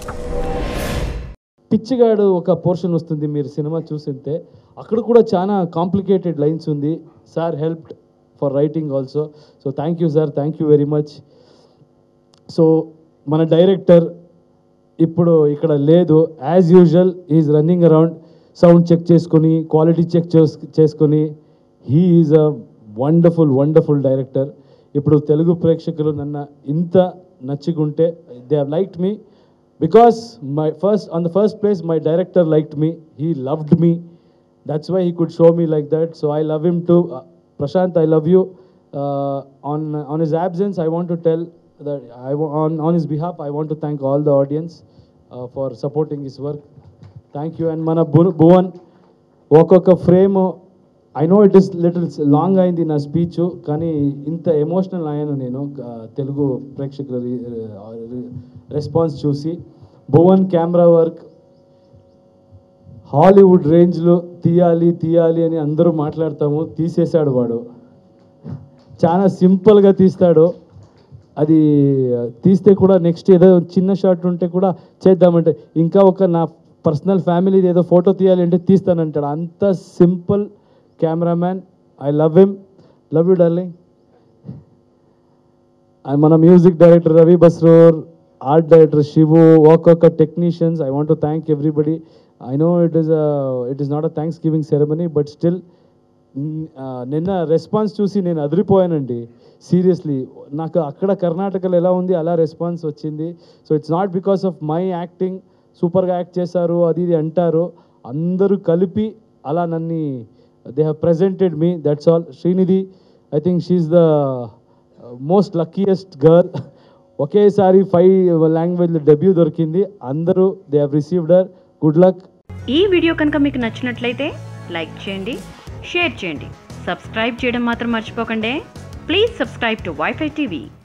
పిచ్చిగాడు ఒక పోర్షన్ వస్తుంది మీరు సినిమా చూసింటే అక్కడ కూడా చాలా కాంప్లికేటెడ్ లైన్స్ ఉంది sir help for writing also so thank you sir thank you very much so మన డైరెక్టర్ ఇప్పుడు ఇక్కడ లేదు as usual is running around sound check చేసుకొని క్వాలిటీ చెక్ చేసుకొని he is a wonderful wonderful director ఇప్పుడు తెలుగు ప్రేక్షకులు నన్ను ఇంత నచ్చుకుంటే they have liked me because my first on the first place my director liked me he loved me that's why he could show me like that so I love him too Prashant I love you on on his absence I want to tell that I wa- on on his behalf I want to thank all the audience uh, for supporting his work. Thank you and మన భు- భువన్ ఒక్కొక్క frame I know it is little long అయింది నా speech కానీ ఇంత emotional అయ్యాను నేను uh, Telugu ప్రేక్షకుల రెస్పాన్స్ చూసి భువన్ కెమెరా వర్క్ హాలీవుడ్ రేంజ్లో తీయాలి తీయాలి అని అందరూ మాట్లాడతాము తీసేశాడు వాడు చాలా సింపుల్గా తీస్తాడు అది తీస్తే కూడా నెక్స్ట్ ఏదో చిన్న షాట్ ఉంటే కూడా చేద్దామంటే ఇంకా ఒక నా పర్సనల్ ఫ్యామిలీది ఏదో ఫోటో తీయాలి అంటే తీస్తానంటాడు అంత simple cameraman I love him love you darling and మన music director Ravi Basrur art director Shivu ఒక్కొక్క technicians I want to thank everybody I know it is it is not a thanksgiving ceremony but still నిన్న response చూసి నేను అదిరిపోయానండి seriously నాకు అక్కడ కర్ణాటకలో ఎలా ఉంది అలా రెస్పాన్స్ వచ్చింది so it's not because of my acting సూపర్గా యాక్ట్ చేశారు అది ఇది అంటారు అందరూ కలిపి అలా నన్ను they have presented me that's all Srinidhi I think she's the most luckiest girl ఒకేసారి ఫైవ్ లాంగ్వేజ్లో డెబ్యూ దొరికింది అందరూ they have received her good luck ఈ వీడియో కనుక మీకు నచ్చినట్లయితే లైక్ చేయండి షేర్ చేయండి సబ్స్క్రైబ్ చేయడం మాత్రం మర్చిపోకండి please subscribe to WiFi TV